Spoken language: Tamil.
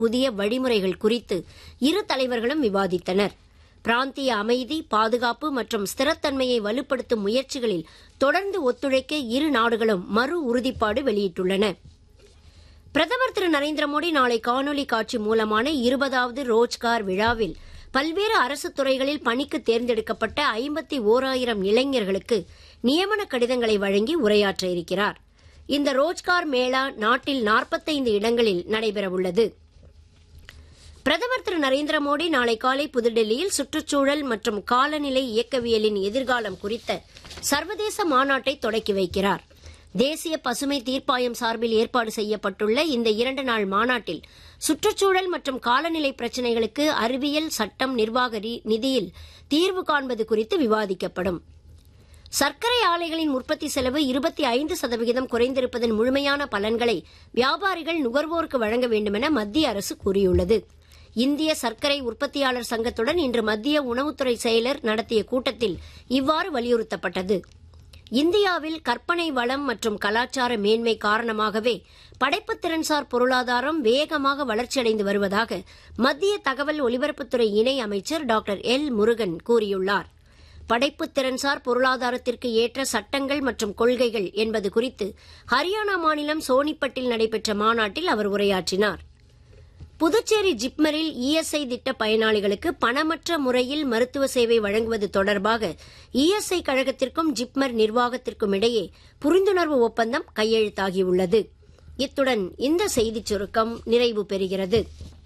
புதிய வழிமுறைகள் குறித்து இரு தலைவர்களும் விவாதித்தனர் பிராந்திய அமைதி பாதுகாப்பு மற்றும் ஸ்திரத்தன்மையை வலுப்படுத்தும் முயற்சிகளில் தொடர்ந்து ஒத்துழைக்க இரு நாடுகளும் மறு உறுதிப்பாடு வெளியிட்டுள்ளன பிரதமர் திரு நரேந்திர மோடி நாளை காணொலி காட்சி மூலமான இருபதாவது ரோஜ்கார் விழாவில் பல்வேறு அரசு துறைகளில் பணிக்கு தேர்ந்தெடுக்கப்பட்ட ஐம்பத்தி ஓராயிரம் இளைஞர்களுக்கு நியமன கடிதங்களை வழங்கி உரையாற்ற இருக்கிறார் இந்த ரோஜ்கார் மேளா நாட்டில் நாற்பத்தைந்து இடங்களில் நடைபெறவுள்ளது பிரதமர் திரு நரேந்திர மோடி நாளை காலை புதுடெல்லியில் சுற்றுச்சூழல் மற்றும் காலநிலை இயக்கவியலின் எதிர்காலம் குறித்த சர்வதேச மாநாட்டை தொடக்கி வைக்கிறார் தேசிய பசுமை தீர்ப்பாயம் சார்பில் ஏற்பாடு செய்யப்பட்டுள்ள இந்த இரண்டு நாள் மாநாட்டில் சுற்றுச்சூழல் மற்றும் காலநிலை பிரச்சினைகளுக்கு அறிவியல் சட்டம் நிர்வாக நிதியில் தீர்வு காண்பது குறித்து விவாதிக்கப்படும் சர்க்கரை ஆலைகளின் உற்பத்தி செலவு இருபத்தி ஐந்து சதவிகிதம் குறைந்திருப்பதன் முழுமையான பலன்களை வியாபாரிகள் நுகர்வோருக்கு வழங்க வேண்டுமென மத்திய அரசு கூறியுள்ளது இந்திய சர்க்கரை உற்பத்தியாளர் சங்கத்துடன் இன்று மத்திய உணவுத்துறை செயலர் நடத்திய கூட்டத்தில் இவ்வாறு வலியுறுத்தப்பட்டது இந்தியாவில் கற்பனை வளம் மற்றும் கலாச்சார மேன்மை காரணமாகவே படைப்புத் திறன்சார் பொருளாதாரம் வேகமாக வளர்ச்சியடைந்து வருவதாக மத்திய தகவல் ஒலிபரப்புத்துறை இணை அமைச்சர் டாக்டர் எல் முருகன் கூறியுள்ளார் படைப்புத் திறன்சார் பொருளாதாரத்திற்கு ஏற்ற சட்டங்கள் மற்றும் கொள்கைகள் என்பது குறித்து ஹரியானா மாநிலம் சோனிப்பட்டில் நடைபெற்ற மாநாட்டில் அவர் உரையாற்றினார் புதுச்சேரி ஜிப்மரில் இஎஸ்ஐ திட்ட பயனாளிகளுக்கு பணமற்ற முறையில் மருத்துவ சேவை வழங்குவது தொடர்பாக இஎஸ்ஐ கழகத்திற்கும் ஜிப்மர் நிர்வாகத்திற்கும் இடையே புரிந்துணர்வு ஒப்பந்தம் கையெழுத்தாகியுள்ளது இத்துடன் இந்த செய்திச் சுருக்கம் நிறைவு பெறுகிறது